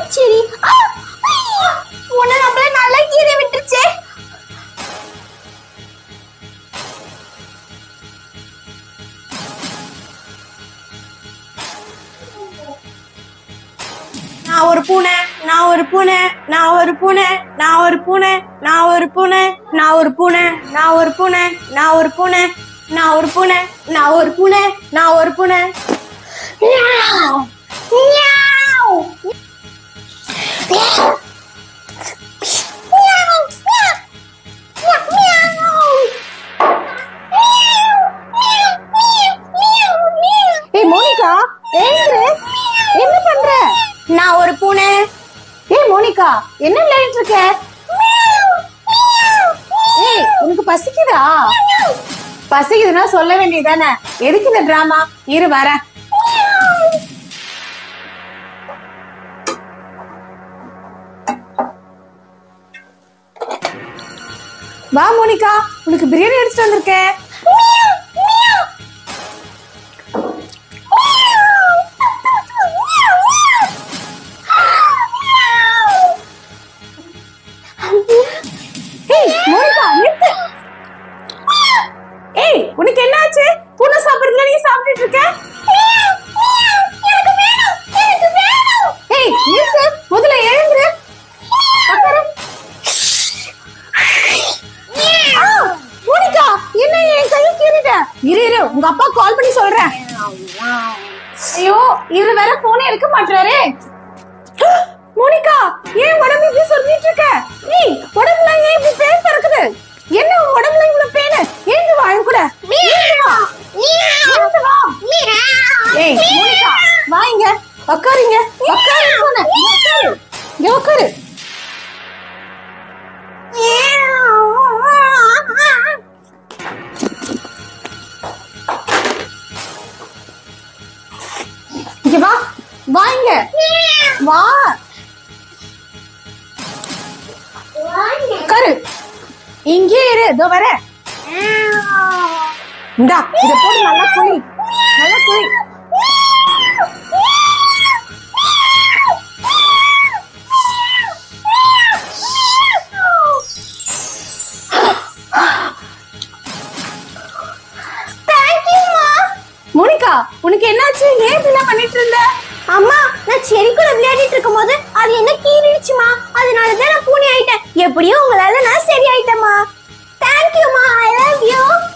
சரி ஆ, ஐயா, உன்னை நம்மள நல்லா கீரை விட்டுருச்சே நான் ஒரு பூனை நான் ஒரு பூனை நான் ஒரு பூனை நான் ஒரு பூனை நான் ஒரு பூனை நான் ஒரு பூனை நான் ஒரு பூனை நான் ஒரு பூனை நான் ஒரு பூனை நான் ஒரு பூனை நான் ஒரு பூனை meow. Meow. Meow. Meow. Meow. Meow. ஏய் மோனிகா எழுந்துரு என்ன பண்ற நான் ஒரு பூனை ஏய் மோனிகா என்ன விளையாடிட்டு இருக்க ஏய் உனக்கு பசிக்குதா பசிக்குதுன்னா சொல்ல வேண்டியதானே எதுக்கு இந்த டிராமா இரு வரேன் வா மோனிகா உனக்கு பிரியாணி எடுத்துட்டு வந்திருக்கேன் ஏய் மோனிகா நிறுத்து ஏய் உனக்கு என்ன ஆச்சு பூனை சாப்பிடுறதுல நீ சாப்பிட்டுட்டு இருக்க ஏய் நிறுத்து முதல்ல எழுந்துரு உட்காரு. ஆ, மோனிகா என்ன என் கையை கீறிட்ட இரு இரு உங்க அப்பா கால் பண்ணி சொல்றேன் ஐயோ இவரு வேற போனே எடுக்க மாட்டாரு மோனிகா ஏன் உடம்பு இப்படி சொல்லிட்டு இருக்க நீ உடம்புல ஏன் இப்படி பேன் பறக்குது என்ன உன் உடம்புல இவ்வளவு பேனு ஏந்து வா என் கூட ஏந்து வா ஏந்து வா ஏய் மோனிகா வா இங்க உட்காருங்க உட்காருன்னு சொன்னேன் இங்க உட்காரு இங்க உட்காரு இங்க வா வா இங்க வா உட்காரு இங்கே இரு இதோ வர இந்தா இத போட்டு நல்லா குளி நல்லா குளி மோனிகா உனக்கு என்னாச்சு ஏன் இப்படிலாம் பண்ணிட்டு இருந்த அம்மா நான் செடி கூட விளையாடிட்டு இருக்கும்போது அது என்ன கீறிடுச்சுமா அதனால தான் நான் பூனை ஆயிட்டேன் எப்படியும் உங்களால நான் சரி ஆயிட்டேம்மா தேங்க்யூமா ஐ லவ் யூ